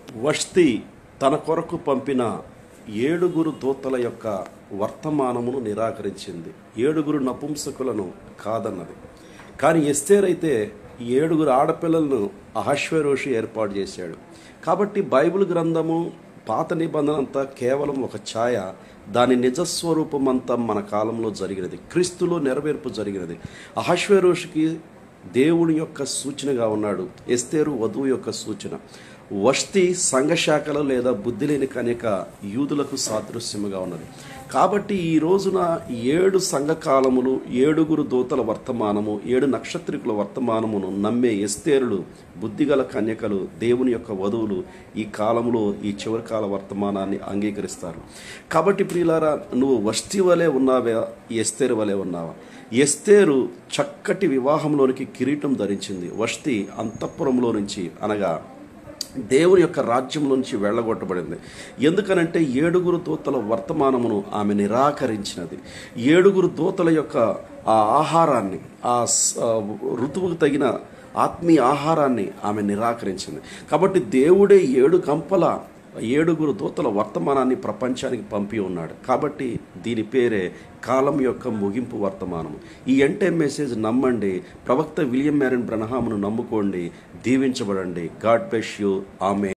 వష్తి తన కొరకు పంపిన ఏడుగురు దూతల యొక్క వర్తమానమును నిరాకరించింది ఏడుగురు నపుంసకులను కాదన్నది కానీ ఎస్తేర్ అయితే ఈ ఏడుగురు ఆడపిల్లలను అహశ్వరోషి ఏర్పాటు చేశాడు కాబట్టి బైబిల్ గ్రంథము పాత నిబంధన అంతా కేవలం ఒక ఛాయ దాని నిజస్వరూపం అంతా మన కాలంలో జరిగినది క్రీస్తులో నెరవేర్పు జరిగినది అహశ్వరోషికి దేవుని యొక్క సూచనగా ఉన్నాడు ఎస్తేరు వధువు యొక్క సూచన వష్టి సంఘశాఖలు లేదా బుద్ధి లేని కన్యక యూదులకు సాదృశ్యముగా ఉన్నది కాబట్టి ఈ రోజున ఏడు సంఘకాలములు ఏడుగురు దూతల వర్తమానము ఏడు నక్షత్రికుల వర్తమానమును నమ్మే ఎస్తేరులు బుద్ధిగల కన్యకలు దేవుని యొక్క వధువులు ఈ కాలంలో ఈ చివరి కాల వర్తమానాన్ని అంగీకరిస్తారు కాబట్టి ప్రియులారా నువ్వు వష్టి వలె ఉన్నావా ఎస్తేరు వలె ఉన్నావా ఎస్తేరు చక్కటి వివాహంలోనికి కిరీటం ధరించింది వష్టి అంతఃపురంలో నుంచి అనగా దేవుని యొక్క రాజ్యం నుంచి వెళ్ళగొట్టబడింది ఎందుకనంటే ఏడుగురు దూతల వర్తమానమును ఆమె నిరాకరించినది ఏడుగురు దూతల యొక్క ఆ ఆహారాన్ని ఆ స- ఆ ఋతువుకు తగిన ఆత్మీయ ఆహారాన్ని ఆమె నిరాకరించింది కాబట్టి దేవుడే ఏడు కంపల ఏడుగురు దూతల వర్తమానాన్ని ప్రపంచానికి పంపి ఉన్నాడు కాబట్టి దీని పేరే కాలం యొక్క ముగింపు వర్తమానము ఈ ఎంటే మెసేజ్ నమ్మండి ప్రవక్త విలియం మ్యారన్ బ్రనహామును నమ్ముకోండి దీవించబడండి గాడ్ బెష్ యూ ఆమె